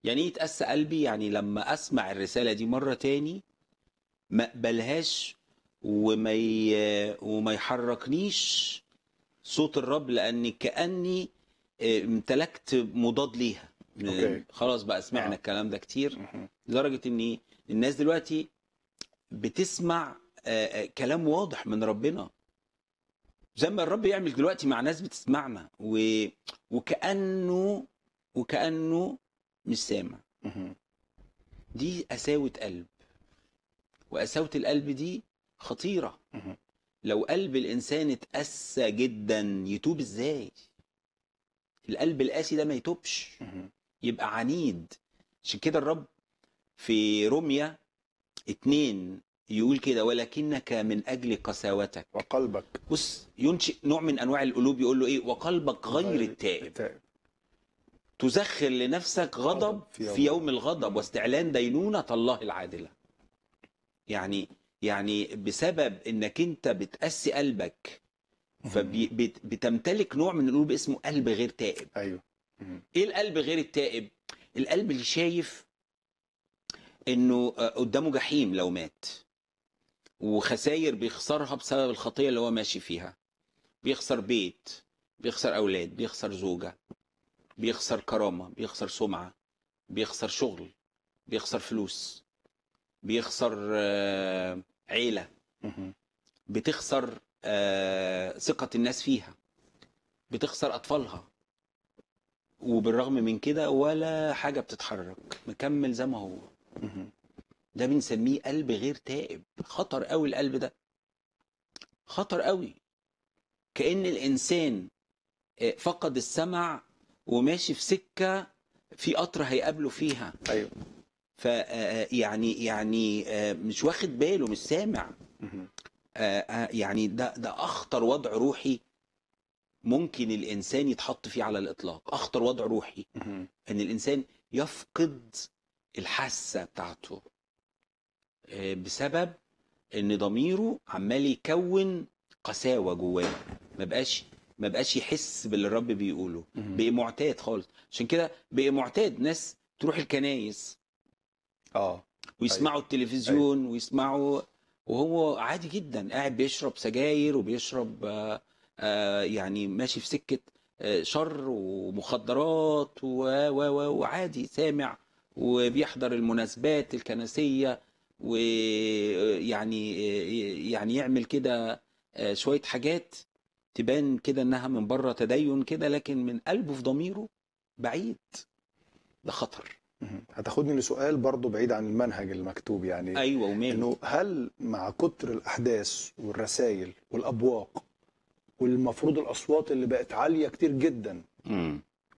يعني ايه يتأسى قلبي يعني لما اسمع الرسالة دي مرة تاني ما اقبلهاش وما ي... وما يحركنيش صوت الرب لاني كاني آه، امتلكت مضاد ليها أوكي. خلاص بقى سمعنا آه. الكلام ده كتير مهم. لدرجه ان الناس دلوقتي بتسمع آه، آه، كلام واضح من ربنا زي ما الرب يعمل دلوقتي مع ناس بتسمعنا و... وكانه وكانه مش سامع مهم. دي قساوه قلب وقساوه القلب دي خطيره مهم. لو قلب الانسان اتقسى جدا يتوب ازاي القلب القاسي ده ما يتوبش مهم. يبقى عنيد عشان كده الرب في روميا اتنين يقول كده ولكنك من اجل قساوتك وقلبك بص ينشئ نوع من انواع القلوب يقول له ايه وقلبك غير التائب التائب تزخر لنفسك غضب غضب في يوم في يوم الغضب واستعلان دينونة الله العادلة يعني يعني بسبب انك انت بتقسي قلبك فبتمتلك نوع من القلوب اسمه قلب غير تائب ايوه مهم. ايه القلب غير التائب القلب اللي شايف انه آه، قدامه جحيم لو مات وخساير بيخسرها بسبب الخطيه اللي هو ماشي فيها بيخسر بيت بيخسر اولاد بيخسر زوجه بيخسر كرامه بيخسر سمعه بيخسر شغل بيخسر فلوس بيخسر آه، عيله مهم. بتخسر آه، ثقة الناس فيها بتخسر أطفالها وبالرغم من كده ولا حاجة بتتحرك مكمل زي ما هو مهم. ده بنسميه قلب غير تائب خطر قوي القلب ده خطر قوي كأن الإنسان آه، فقد السمع وماشي في سكة في قطر هيقابله فيها ايوه ف آه، يعني يعني آه، مش واخد باله مش سامع مهم. آه، آه، يعني ده ده اخطر وضع روحي ممكن الانسان يتحط فيه على الاطلاق اخطر وضع روحي مهم. ان الانسان يفقد الحاسه بتاعته آه، بسبب ان ضميره عمال يكون قساوه جواه ما بقاش ما بقاش يحس باللي الرب بيقوله مهم. بقى معتاد خالص عشان كده بقى معتاد ناس تروح الكنايس اه ويسمعوا التلفزيون ويسمعوا وهو عادي جدا قاعد بيشرب سجاير وبيشرب آه، آه، يعني ماشي في سكة آه، شر ومخدرات و و و وعادي سامع وبيحضر المناسبات الكنسية ويعني يعني يعمل كده آه، شوية حاجات تبان كده انها من بره تدين كده لكن من قلبه في ضميره بعيد ده خطر مهم. هتاخدني لسؤال برضو بعيد عن المنهج المكتوب يعني ايوه وماله انه هل مع كتر الاحداث والرسائل والابواق والمفروض الاصوات اللي بقت عاليه كتير جدا مم.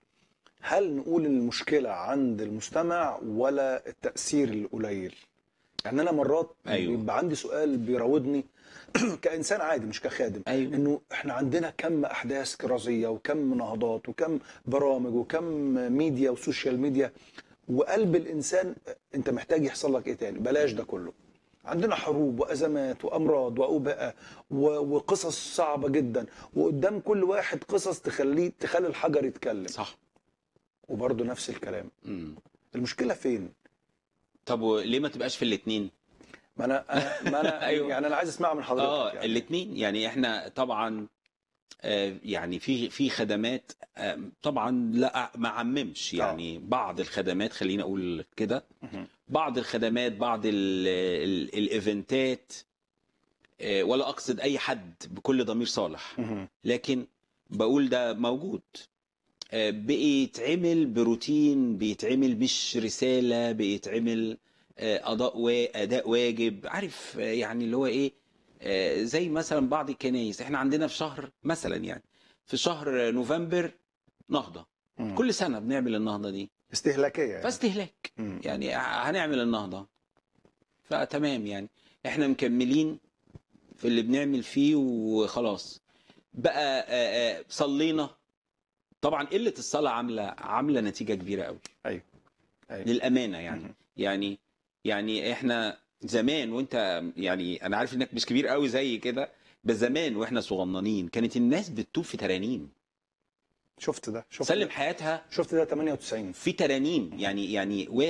هل نقول ان المشكله عند المستمع ولا التاثير القليل يعني انا مرات أيوة. بيبقى عندي سؤال بيراودني كانسان عادي مش كخادم ايوه انه احنا عندنا كم احداث كرازيه وكم نهضات وكم برامج وكم ميديا وسوشيال ميديا وقلب الانسان انت محتاج يحصل لك ايه تاني بلاش ده كله عندنا حروب وازمات وامراض واوبئه و- وقصص صعبه جدا وقدام كل واحد قصص تخليه تخلي الحجر يتكلم صح وبرضه نفس الكلام مم. المشكله فين طب وليه ما تبقاش في الاثنين ما انا أنا- ما انا أيوة. يعني انا عايز اسمعها من حضرتك اه يعني. الاثنين يعني احنا طبعا آه، يعني في في خدمات آه، طبعا لا ما عممش يعني بعض الخدمات خلينا اقول كده مهم. بعض الخدمات بعض ال- ال- الايفنتات آه، ولا اقصد اي حد بكل ضمير صالح مهم. لكن بقول ده موجود آه، بيتعمل بروتين بيتعمل مش رسالة بيتعمل آه، أداء وا- أداء واجب عارف آه، يعني اللي هو إيه آه، زي مثلا بعض الكنايس احنا عندنا في شهر مثلا يعني في شهر نوفمبر نهضة مم. كل سنة بنعمل النهضة دي استهلاكيه يعني فاستهلاك مم. يعني هنعمل النهضة فتمام يعني احنا مكملين في اللي بنعمل فيه وخلاص بقى آه، آه، صلينا طبعا قلة الصلاة عاملة عاملة نتيجة كبيرة قوي أيوة. أيوة. للأمانة يعني مهم. يعني يعني احنا زمان وانت يعني انا عارف انك مش كبير قوي زي كده بس زمان واحنا صغننين كانت الناس بتتوب في ترانيم شفت ده شفت سلم ده. حياتها شفت ده 98 في ترانيم يعني يعني